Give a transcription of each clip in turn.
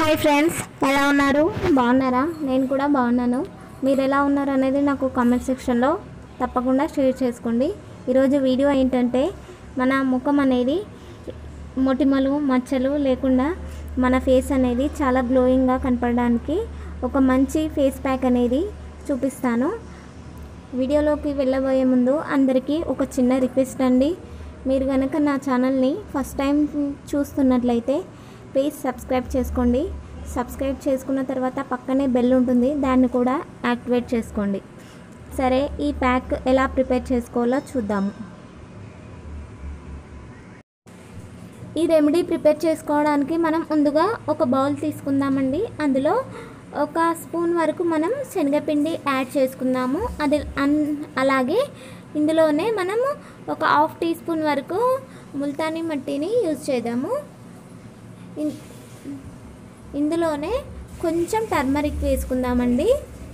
hi friends ఎలా ఉన్నారు బాగున్నారా నేను కూడా బాగున్నాను మీరు ఎలా ఉన్నారు అనేది నాకు కామెంట్ సెక్షన్లో తప్పకుండా షేర్ చేసుకోండి ఈరోజు వీడియో ఏంటంటే మన ముఖం అనేది మొటిమలు మచ్చలు లేకుండా మన ఫేస్ అనేది చాలా గ్లోయింగ్గా కనపడడానికి ఒక మంచి ఫేస్ ప్యాక్ అనేది చూపిస్తాను వీడియోలోకి వెళ్ళబోయే ముందు అందరికీ ఒక చిన్న రిక్వెస్ట్ అండి మీరు కనుక నా ఛానల్ని ఫస్ట్ టైం చూస్తున్నట్లయితే ప్లీజ్ సబ్స్క్రైబ్ చేసుకోండి సబ్స్క్రైబ్ చేసుకున్న తర్వాత పక్కనే బెల్ ఉంటుంది దాన్ని కూడా యాక్టివేట్ చేసుకోండి సరే ఈ ప్యాక్ ఎలా ప్రిపేర్ చేసుకోవాలో చూద్దాము ఈ రెమెడీ ప్రిపేర్ చేసుకోవడానికి మనం ముందుగా ఒక బౌల్ తీసుకుందామండి అందులో ఒక స్పూన్ వరకు మనం శనగపిండి యాడ్ చేసుకుందాము అది అన్ అలాగే ఇందులోనే మనము ఒక హాఫ్ టీ స్పూన్ వరకు ముల్తానీ మట్టిని యూజ్ చేద్దాము ఇన్- ఇందులోనే కొంచెం టర్మరిక్ వేసుకుందామండి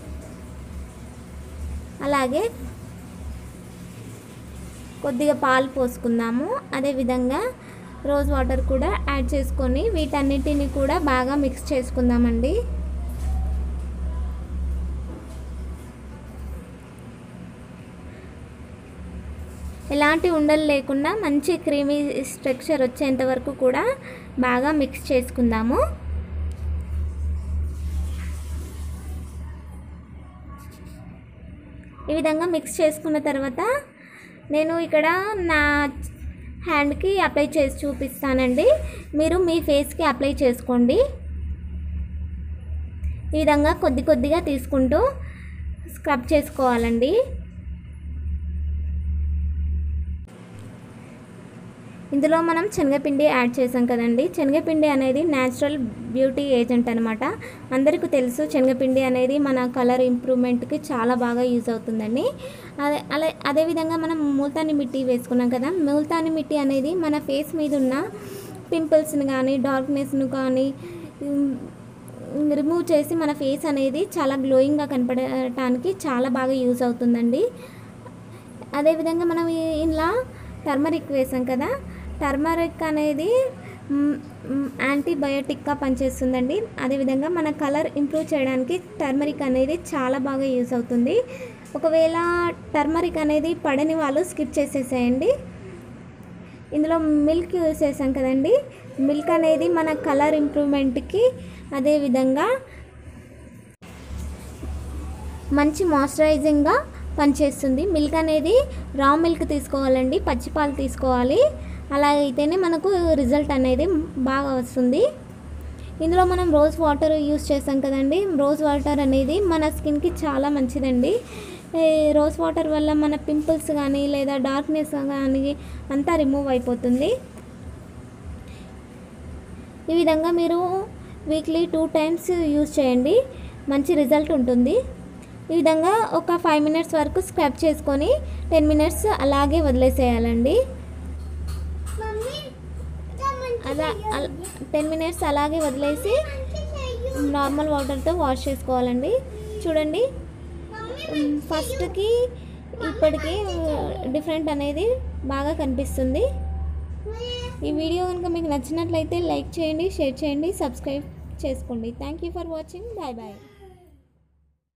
అలాగే కొద్దిగా పాలు పోసుకుందాము అదేవిధంగా రోజ్ వాటర్ కూడా యాడ్ చేసుకొని వీటన్నిటిని కూడా బాగా మిక్స్ చేసుకుందామండి ఎలాంటి ఉండలు లేకుండా మంచి క్రీమీ స్ట్రక్చర్ వచ్చేంత వరకు కూడా బాగా మిక్స్ చేసుకుందాము ఈ విధంగా మిక్స్ చేసుకున్న తర్వాత నేను ఇక్కడ నా హ్యాండ్కి అప్లై చేసి చూపిస్తానండి మీరు మీ ఫేస్కి అప్లై చేసుకోండి ఈ విధంగా కొద్ది కొద్దిగా తీసుకుంటూ స్క్రబ్ చేసుకోవాలండి ఇందులో మనం శనగపిండి యాడ్ చేసాం కదండి శనగపిండి అనేది న్యాచురల్ బ్యూటీ ఏజెంట్ అనమాట అందరికీ తెలుసు శనగపిండి అనేది మన కలర్ ఇంప్రూవ్మెంట్కి చాలా బాగా యూజ్ అవుతుందండి అదే అలా అదేవిధంగా మనం మూల్తాని మిట్టి వేసుకున్నాం కదా మూల్తాని మిట్టి అనేది మన ఫేస్ మీద ఉన్న పింపుల్స్ని కానీ డార్క్నెస్ను కానీ రిమూవ్ చేసి మన ఫేస్ అనేది చాలా గ్లోయింగ్గా కనపడటానికి చాలా బాగా యూజ్ అవుతుందండి అదేవిధంగా మనం ఈ- ఇలా టర్మరిక్ వేసాం కదా టర్మరిక్ అనేది మ్, మ్, యాంటీబయోటిక్గా పనిచేస్తుందండి అదేవిధంగా మన కలర్ ఇంప్రూవ్ చేయడానికి టర్మరిక్ అనేది చాలా బాగా యూజ్ అవుతుంది ఒకవేళ టర్మరిక్ అనేది పడని వాళ్ళు స్కిప్ చేసేసేయండి ఇందులో మిల్క్ యూజ్ చేసాం కదండి మిల్క్ అనేది మన కలర్ ఇంప్రూవ్మెంట్కి అదేవిధంగా మంచి మాయిశ్చరైజింగ్గా పనిచేస్తుంది మిల్క్ అనేది రా మిల్క్ తీసుకోవాలండి పచ్చి పాలు తీసుకోవాలి అలా అయితేనే మనకు రిజల్ట్ అనేది బాగా వస్తుంది ఇందులో మనం రోజ్ వాటర్ యూస్ చేస్తాం కదండి రోజ్ వాటర్ అనేది మన స్కిన్కి చాలా మంచిదండి ఈ రోజ్ వాటర్ వల్ల మన పింపుల్స్ కానీ లేదా డార్క్నెస్ కానీ అంతా రిమూవ్ అయిపోతుంది ఈ విధంగా మీరు వీక్లీ టూ టైమ్స్ యూజ్ చేయండి మంచి రిజల్ట్ ఉంటుంది ఈ విధంగా ఒక ఫైవ్ మినిట్స్ వరకు స్క్రబ్ చేసుకొని టెన్ మినిట్స్ అలాగే వదిలేసేయాలండి అలా టెన్ మినిట్స్ అలాగే వదిలేసి నార్మల్ వాటర్తో వాష్ చేసుకోవాలండి చూడండి ఉమ్, ఫస్ట్కి ఇప్పటికి డిఫరెంట్ అనేది బాగా కనిపిస్తుంది ఈ వీడియో కనుక మీకు నచ్చినట్లయితే లైక్ చేయండి షేర్ చేయండి సబ్స్క్రైబ్ చేసుకోండి thank you for watching bye bye